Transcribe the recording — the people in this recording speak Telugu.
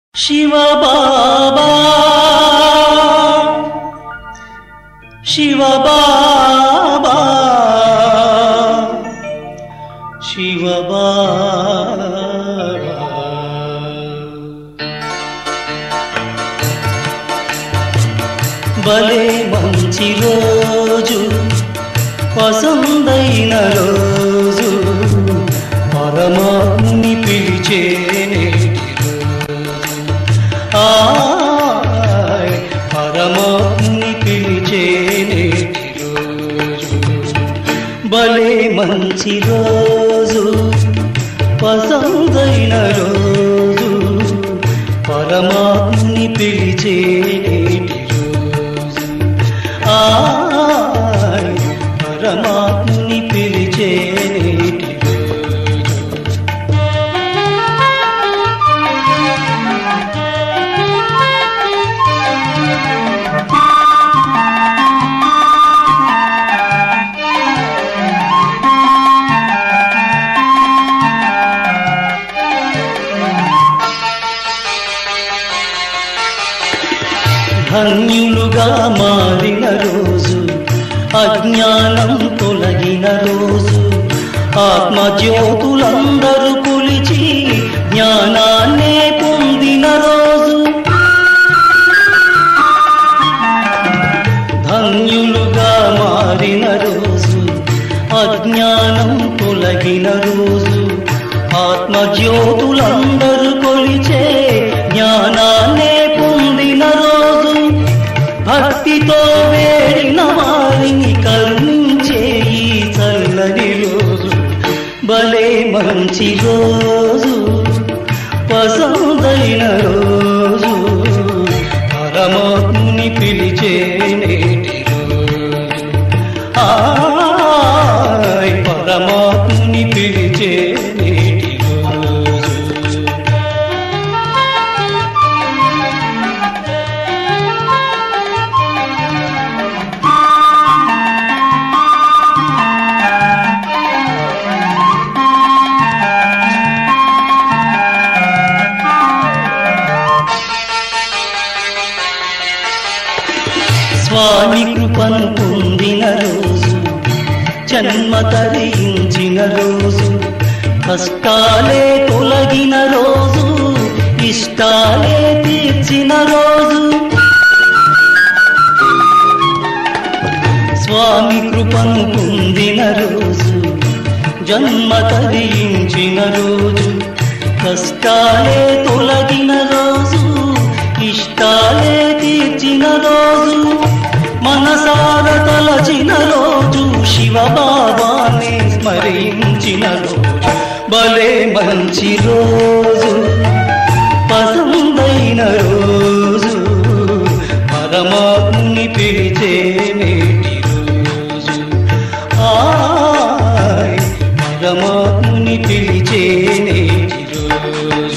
శివ బాబా శివ బాబా శివ బాబా భలే మంచి రోజు పసందైన రోజు పరమాత్ముని పిలిచే నేటి రోజు. ఆయ్ పరమాత్ముని పిలిచే నేటి రోజు భలే మంచి రోజు పసందైన రోజు పరమాత్ముని పిలిచే నేటి రోజు ఆయ్ పరమాత్ముని పిలిచే నేటి రోజు ధన్యులుగా మారిన రోజు అజ్ఞానం తొలగిన రోజు ఆత్మజ్యోతులందరూ కొలిచి జ్ఞానాన్నే పొందిన రోజు ధన్యులుగా మారిన రోజు అజ్ఞానం తొలగిన రోజు ఆత్మజ్యోతులందరూ కొలిచే జ్ఞానాన్నే పొందిన రోజు భక్తితో వేడిన వారిని కరుణించే ఈ చల్లని రోజు భలే మంచి రోజు పసందైన రోజు పరమాత్ముని పిలిచే నేటి రోజు ఆయ్ పరమాత్ముని పిలిచే నేటి రోజు స్వామి కృపను పొందిన రోజు జన్మ తరించిన రోజు కష్టాలే తొలగిన రోజు ఇష్టాలే తీర్చిన రోజు స్వామి కృపను పొందిన రోజు జన్మ తరించిన రోజు కష్టాలే తొలగిన రోజు ఇష్టాలే తీర్చిన రోజు మనసార తలచిన రోజు శివ బాబానే స్మరించిన రోజు భలే మంచి రోజు పసందైన రోజు పరమాత్ముని పిలిచే నేటి రోజు ఆయ్ పరమాత్ముని పిలిచే నేటి రోజు